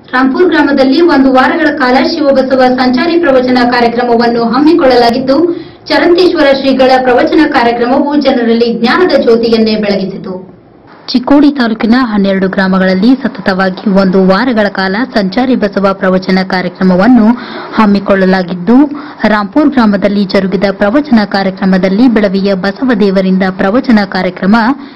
ರಾಂಪುರ್ ಗ್ರಾಮದಲ್ಲಿ ಒಂದು ವಾರಗಳ ಕಾಲ ಶಿವಬಸವ ಸಂಚಾರಿ ಪ್ರವಚನ ಕಾರ್ಯಕ್ರಮವನ್ನು ಹಮ್ಮಿಕೊಳ್ಳಲಾಗಿದ್ದು ಚರಂತೇಶ್ವರ ಶ್ರೀಗಳ ಪ್ರವಚನ ಕಾರ್ಯಕ್ರಮವು ಜನರಲ್ಲಿ ಜ್ಞಾನದ ಜ್ಯೋತಿಯನ್ನೇ ಬೆಳಗಿಸಿತು ಚಿಕ್ಕೋಡಿ ತಾಲೂಕಿನ ಹನ್ನೆರಡು ಗ್ರಾಮಗಳಲ್ಲಿ ಸತತವಾಗಿ ಒಂದು ವಾರಗಳ ಕಾಲ ಸಂಚಾರಿ ಬಸವ ಪ್ರವಚನ ಕಾರ್ಯಕ್ರಮವನ್ನು ಹಮ್ಮಿಕೊಳ್ಳಲಾಗಿದ್ದು ರಾಂಪುರ್ ಗ್ರಾಮದಲ್ಲಿ ಜರುಗಿದ ಪ್ರವಚನ ಕಾರ್ಯಕ್ರಮದಲ್ಲಿ ಬೆಳವಿಯ ಬಸವದೇವರಿಂದ ಪ್ರವಚನ ಕಾರ್ಯಕ್ರಮ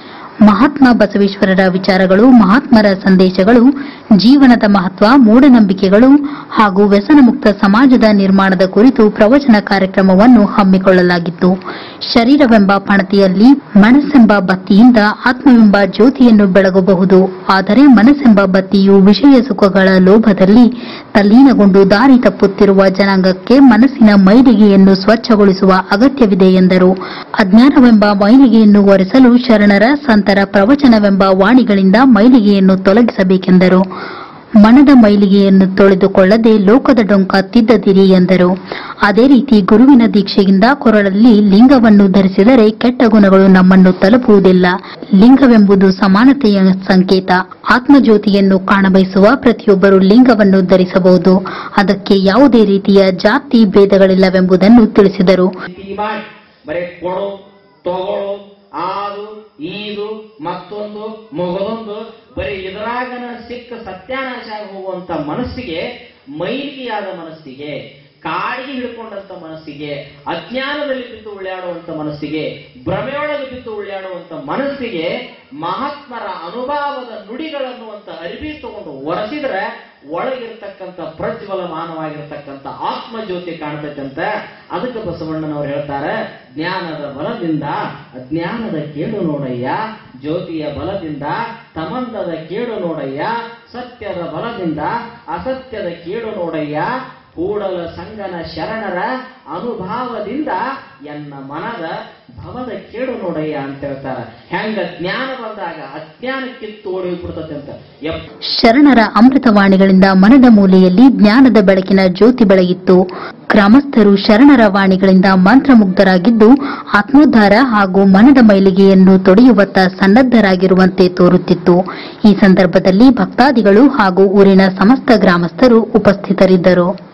ಮಹಾತ್ಮ ಬಸವೇಶ್ವರರ ವಿಚಾರಗಳು ಮಹಾತ್ಮರ ಸಂದೇಶಗಳು ಜೀವನದ ಮಹತ್ವ ಮೂಢನಂಬಿಕೆಗಳು ಹಾಗೂ ವ್ಯಸನಮುಕ್ತ ಸಮಾಜದ ನಿರ್ಮಾಣದ ಕುರಿತು ಪ್ರವಚನ ಕಾರ್ಯಕ್ರಮವನ್ನು ಹಮ್ಮಿಕೊಳ್ಳಲಾಗಿತ್ತು ಶರೀರವೆಂಬ ಪಣತಿಯಲ್ಲಿ ಮನಸ್ಸೆಂಬ ಬತ್ತಿಯಿಂದ ಆತ್ಮವೆಂಬ ಜ್ಯೋತಿಯನ್ನು ಬೆಳಗಬಹುದು ಆದರೆ ಮನಸ್ಸೆಂಬ ಬತ್ತಿಯು ವಿಷಯ ಸುಖಗಳ ಲೋಭದಲ್ಲಿ ತಲ್ಲೀನಗೊಂಡು ದಾರಿ ತಪ್ಪುತ್ತಿರುವ ಜನಾಂಗಕ್ಕೆ ಮನಸ್ಸಿನ ಮೈಲಿಗೆಯನ್ನು ಸ್ವಚ್ಛಗೊಳಿಸುವ ಅಗತ್ಯವಿದೆ ಎಂದರು ಅಜ್ಞಾನವೆಂಬ ಮೈಲಿಗೆಯನ್ನು ಒರೆಸಲು ಶರಣರ ಸಂತರ ಪ್ರವಚನವೆಂಬ ವಾಣಿಗಳಿಂದ ಮೈಲಿಗೆಯನ್ನು ತೊಲಗಿಸಬೇಕೆಂದರು ಮನದ ಮೈಲಿಗೆಯನ್ನು ತೊಳೆದುಕೊಳ್ಳದೆ ಲೋಕದ ಡೊಂಕ ತಿದ್ದದಿರಿ ಎಂದರು ಅದೇ ರೀತಿ ಗುರುವಿನ ದೀಕ್ಷೆಯಿಂದ ಕೊರಳಲ್ಲಿ ಲಿಂಗವನ್ನು ಧರಿಸಿದರೆ ಕೆಟ್ಟ ಗುಣಗಳು ನಮ್ಮನ್ನು ತಲುಪುವುದಿಲ್ಲ ಲಿಂಗವೆಂಬುದು ಸಮಾನತೆಯ ಸಂಕೇತ ಆತ್ಮಜ್ಯೋತಿಯನ್ನು ಕಾಣಬಯಸುವ ಪ್ರತಿಯೊಬ್ಬರು ಲಿಂಗವನ್ನು ಧರಿಸಬಹುದು ಅದಕ್ಕೆ ಯಾವುದೇ ರೀತಿಯ ಜಾತಿ ಭೇದಗಳಿಲ್ಲವೆಂಬುದನ್ನು ತಿಳಿಸಿದರು ರೀತಿ ಮಾಡಿ ಬರೀ ಕೊಡು ತಗೊಳು ಆದು ಈದು ಮತ್ತೊಂದು ಮೊಗದೊಂದು ಬರೀ ಇದರಾಗನ ಸಿಕ್ಕ ಸತ್ಯಾನಾಶ ಆಗಿ ಹೋಗುವಂತ ಮನಸ್ಸಿಗೆ ಮೈಲಿಗೆಯಾದ ಮನಸ್ಸಿಗೆ ಕಾಡಿಗೆ ಹಿಡ್ಕೊಂಡಂತ ಮನಸ್ಸಿಗೆ ಅಜ್ಞಾನದಲ್ಲಿ ಬಿದ್ದು ಉಳ್ಯಾಡುವಂತ ಮನಸ್ಸಿಗೆ ಭ್ರಮೆಯೊಳಗೆ ಬಿದ್ದು ಉಳ್ಯಾಡುವಂತ ಮನಸ್ಸಿಗೆ ಮಹಾತ್ಮರ ಅನುಭವದ ನುಡಿಗಳನ್ನುವಂತ ಅರಿವಿ ತಗೊಂಡು ಒರೆಸಿದ್ರೆ ಒಳಗಿರ್ತಕ್ಕಂಥ ಪ್ರಜ್ವಲಮಾನವಾಗಿರ್ತಕ್ಕಂಥ ಆತ್ಮಜ್ಯೋತಿ ಕಾಣ್ತೈತಂತ ಅದಕ್ಕೆ ಬಸವಣ್ಣನವರು ಹೇಳ್ತಾರೆ ಜ್ಞಾನದ ಬಲದಿಂದ ಅಜ್ಞಾನದ ಕೇಡು ನೋಡಯ್ಯ ಜ್ಯೋತಿಯ ಬಲದಿಂದ ತಮಂದದ ಕೇಡು ನೋಡಯ್ಯ ಸತ್ಯದ ಬಲದಿಂದ ಅಸತ್ಯದ ಕೇಡು ನೋಡಯ್ಯ ಕೂಡಲ ಸಂಗನ ಶರಣರ ಅನುಭಾವದಿಂದ ಎನ್ನ ಮನದ ಭವದ ಕೇಡು ನೋಡಯ್ಯ ಅಂತ ಹೇಳ್ತಾರೆ ಹೆಂಗ ಜ್ಞಾನ ಬಂದಾಗ ಅಜ್ಞಾನ ಕಿತ್ತು ಓಡಿ ಬಿಡ್ತತೆ ಅಂತ ಎಪ್ಪ ಶರಣರ ಅಮೃತವಾಣಿಗಳಿಂದ ಮನದ ಮೂಲೆಯಲ್ಲಿ ಜ್ಞಾನದ ಬೆಳಕಿನ ಜ್ಯೋತಿ ಬೆಳಗಿತ್ತು ಗ್ರಾಮಸ್ಥರು ಶರಣರ ವಾಣಿಗಳಿಂದ ಮಂತ್ರಮುಗ್ಧರಾಗಿದ್ದು ಆತ್ಮೋದ್ಧಾರ ಹಾಗೂ ಮನದ ಮೈಲಿಗೆಯನ್ನು ತೊಡೆಯುವತ್ತ ಸನ್ನದ್ಧರಾಗಿರುವಂತೆ ತೋರುತ್ತಿತ್ತು ಈ ಸಂದರ್ಭದಲ್ಲಿ ಭಕ್ತಾದಿಗಳು ಹಾಗೂ ಊರಿನ ಸಮಸ್ತ ಗ್ರಾಮಸ್ಥರು ಉಪಸ್ಥಿತರಿದ್ದರು